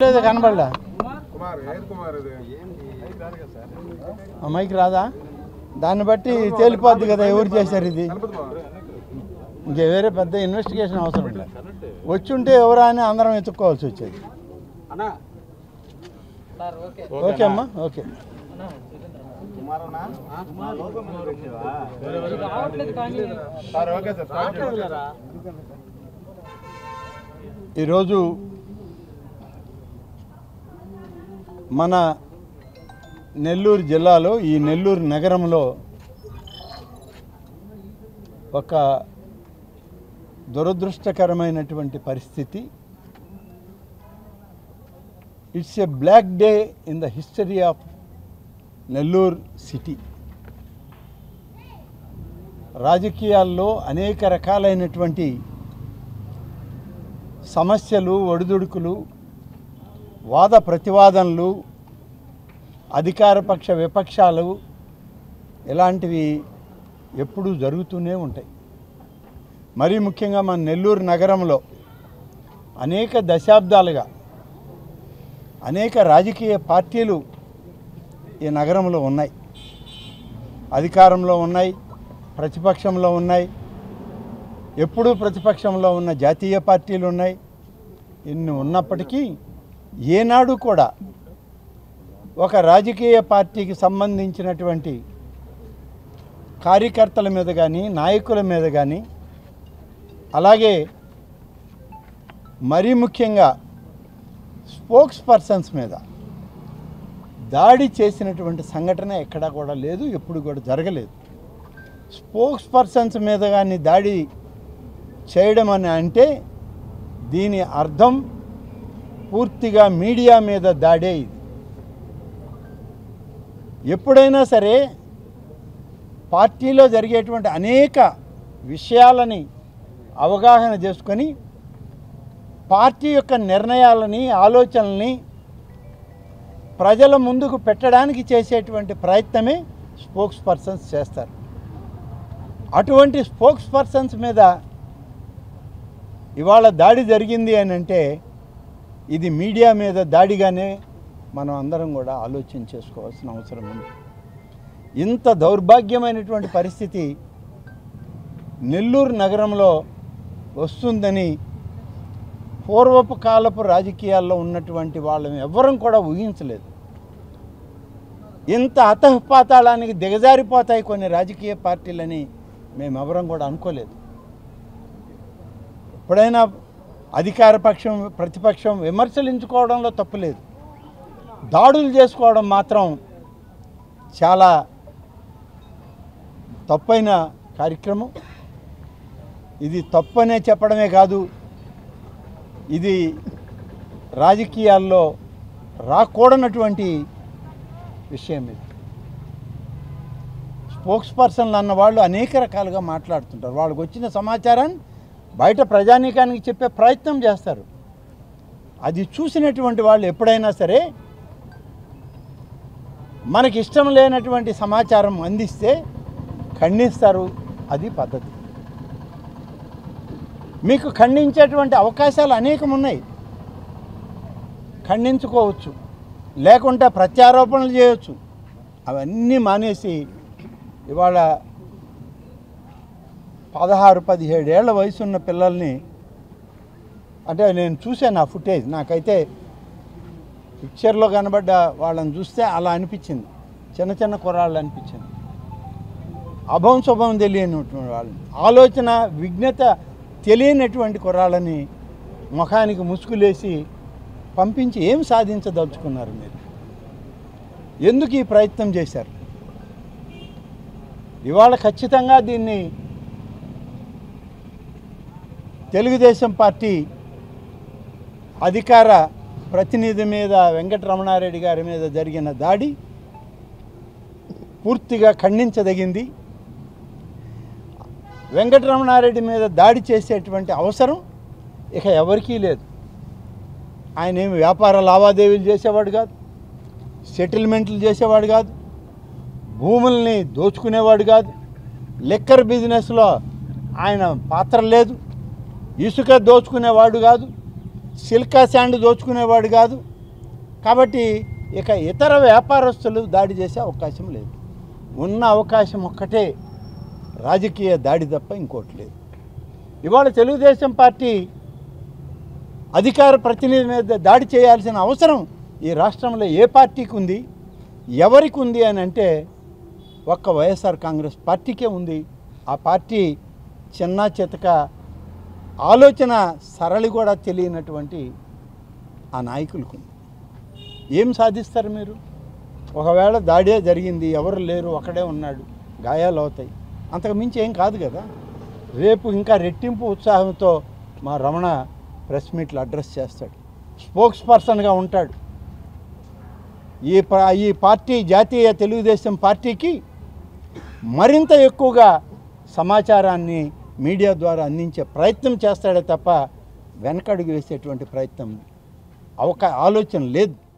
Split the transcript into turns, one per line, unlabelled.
లేదు కనబడలా
కుమార్ ఏది కుమార్ ఇది
ఆ మైక్ రాదా దాన్ని బట్టి తేలిపోద్ది కదా ఎవరు చేశారు ఇది
కనపదు బావ.
ఇంకే వేరే పెద్ద ఇన్వెస్టిగేషన్ అవసరం లేదు వచ్చి ఉంటే ఎవరా అని అందరం ఎత్తుక్కోవాల్సి వచ్చేది ఓకే అమ్మా okay
sir okay sir start చేయండి.
ఈరోజు మన నెల్లూరు జిల్లాలో ఈ నెల్లూరు నగరంలో ఒక దురదృష్టకరమైనటువంటి పరిస్థితి it's a black day in the history of Nellore city రాజకీయాల్లో అనేక రకాలైనటువంటి సమస్యలు ఒడిదుడుకులు వాద ప్రతివాదనలు అధికారపక్ష విపక్షాలు ఇలాంటివి ఎప్పుడూ జరుగుతూనే ఉంటాయి మరీ ముఖ్యంగా మన నెల్లూరు నగరంలో అనేక దశాబ్దాలుగా అనేక రాజకీయ పార్టీలు ఈ నగరంలో ఉన్నాయి అధికారంలో ఉన్నాయి ప్రతిపక్షంలో ఉన్నాయి ఎప్పుడూ ప్రతిపక్షంలో ఉన్న జాతీయ పార్టీలు ఉన్నాయి ఇన్ని ఉన్నప్పటికీ ఏనాడు కూడా ఒక రాజకీయ పార్టీకి సంబంధించినటువంటి కార్యకర్తల మీద కానీ నాయకుల మీద కానీ అలాగే మరీ ముఖ్యంగా స్పోక్స్ పర్సన్స్ మీద దాడి చేసినటువంటి సంఘటన ఎక్కడా కూడా లేదు ఎప్పుడు కూడా జరగలేదు స్పోక్స్ పర్సన్స్ మీద కానీ దాడి చేయడం అని అంటే దీని అర్థం పూర్తిగా మీడియా మీద దాడే ఇది ఎప్పుడైనా సరే పార్టీలో జరిగేటువంటి అనేక విషయాలని అవగాహన చేసుకొని పార్టీ యొక్క నిర్ణయాలని ఆలోచనల్ని ప్రజల ముందుకు పెట్టడానికి చేసేటువంటి ప్రయత్నమే స్పోక్స్ పర్సన్స్ చేస్తారు అటువంటి స్పోక్స్ పర్సన్స్ మీద ఇవాళ దాడి జరిగింది అని అంటే ఇది మీడియా మీద దాడిగానే మనం అందరం కూడా ఆలోచన చేసుకోవాల్సిన అవసరం ఉంది ఇంత దౌర్భాగ్యమైనటువంటి పరిస్థితి నెల్లూరు నగరంలో వస్తుందని పూర్వపు కాలపు రాజకీయాల్లో ఉన్నటువంటి వాళ్ళని ఎవ్వరం కూడా ఊహించలేదు ఇంత అతహపాతాళానికి దిగజారిపోతాయి కొన్ని రాజకీయ పార్టీలని మేమెవరం కూడా అనుకోలేదు ఎప్పుడైనా అధికార పక్షం ప్రతిపక్షం విమర్శలించుకోవడంలో తప్పులేదు దాడులు చేసుకోవడం మాత్రం చాలా తప్పైన కార్యక్రమం ఇది తప్పనే చెప్పడమే కాదు ఇది రాజకీయాల్లో రాకూడనటువంటి విషయం ఇది స్పోక్స్ పర్సన్లు అన్న వాళ్ళు అనేక రకాలుగా మాట్లాడుతుంటారు వాళ్ళకి వచ్చిన సమాచారాన్ని బయట ప్రజానీకానికి చెప్పే ప్రయత్నం చేస్తారు అది చూసినటువంటి వాళ్ళు ఎప్పుడైనా సరే మనకి ఇష్టం లేనటువంటి సమాచారం అందిస్తే ఖండిస్తారు అది పద్ధతి మీకు ఖండించేటువంటి అవకాశాలు అనేకం ఉన్నాయి ఖండించుకోవచ్చు లేకుంటే ప్రత్యారోపణలు చేయొచ్చు అవన్నీ మానేసి ఇవాళ పదహారు పదిహేడేళ్ల వయసున్న పిల్లల్ని అంటే నేను చూశాను ఆ ఫుటేజ్ నాకైతే పిక్చర్లో కనబడ్డ వాళ్ళని చూస్తే అలా అనిపించింది చిన్న చిన్న కుర్రాళ్ళు అనిపించింది అభం శుభం తెలియనటువంటి వాళ్ళని ఆలోచన విఘ్నత తెలియనటువంటి కుర్రాళ్ళని ముఖానికి ముసుగులేసి పంపించి ఏం సాధించదలుచుకున్నారు మీరు ఎందుకు ఈ ప్రయత్నం చేశారు ఇవాళ ఖచ్చితంగా దీన్ని తెలుగుదేశం పార్టీ అధికార ప్రతినిధి మీద వెంకటరమణారెడ్డి గారి మీద జరిగిన దాడి పూర్తిగా ఖండించదగింది వెంకటరమణారెడ్డి మీద దాడి చేసేటువంటి అవసరం ఇక ఎవరికీ లేదు ఆయన ఏమి వ్యాపార లావాదేవీలు చేసేవాడు కాదు సెటిల్మెంట్లు చేసేవాడు కాదు భూముల్ని దోచుకునేవాడు కాదు లిక్కర్ బిజినెస్లో ఆయన పాత్ర లేదు ఇసుక దోచుకునేవాడు కాదు సిల్కా శాండ్ దోచుకునేవాడు కాదు కాబట్టి ఇక ఇతర వ్యాపారస్తులు దాడి చేసే అవకాశం లేదు ఉన్న అవకాశం ఒక్కటే రాజకీయ దాడి తప్ప ఇంకోటి లేదు ఇవాళ తెలుగుదేశం పార్టీ అధికార ప్రతినిధి మీద దాడి చేయాల్సిన అవసరం ఈ రాష్ట్రంలో ఏ పార్టీకి ఉంది ఎవరికి ఉంది అని అంటే ఒక్క వైఎస్ఆర్ కాంగ్రెస్ పార్టీకే ఉంది ఆ పార్టీ చిన్న చితక ఆలోచన సరళి కూడా తెలియనటువంటి ఆ నాయకులకు ఉంది ఏం సాధిస్తారు మీరు ఒకవేళ దాడే జరిగింది ఎవరు లేరు ఒకడే ఉన్నాడు గాయాలు అవుతాయి అంతకు మించి ఏం కాదు కదా రేపు ఇంకా రెట్టింపు ఉత్సాహంతో మా రమణ ప్రెస్ మీట్లు అడ్రస్ చేస్తాడు స్పోక్స్ పర్సన్గా ఉంటాడు ఈ ప- ఈ పార్టీ జాతీయ తెలుగుదేశం పార్టీకి మరింత ఎక్కువగా సమాచారాన్ని మీడియా ద్వారా అందించే ప్రయత్నం చేస్తాడే తప్ప వెనకడుగు వేసేటువంటి ప్రయత్నం అవకా ఆలోచన లేదు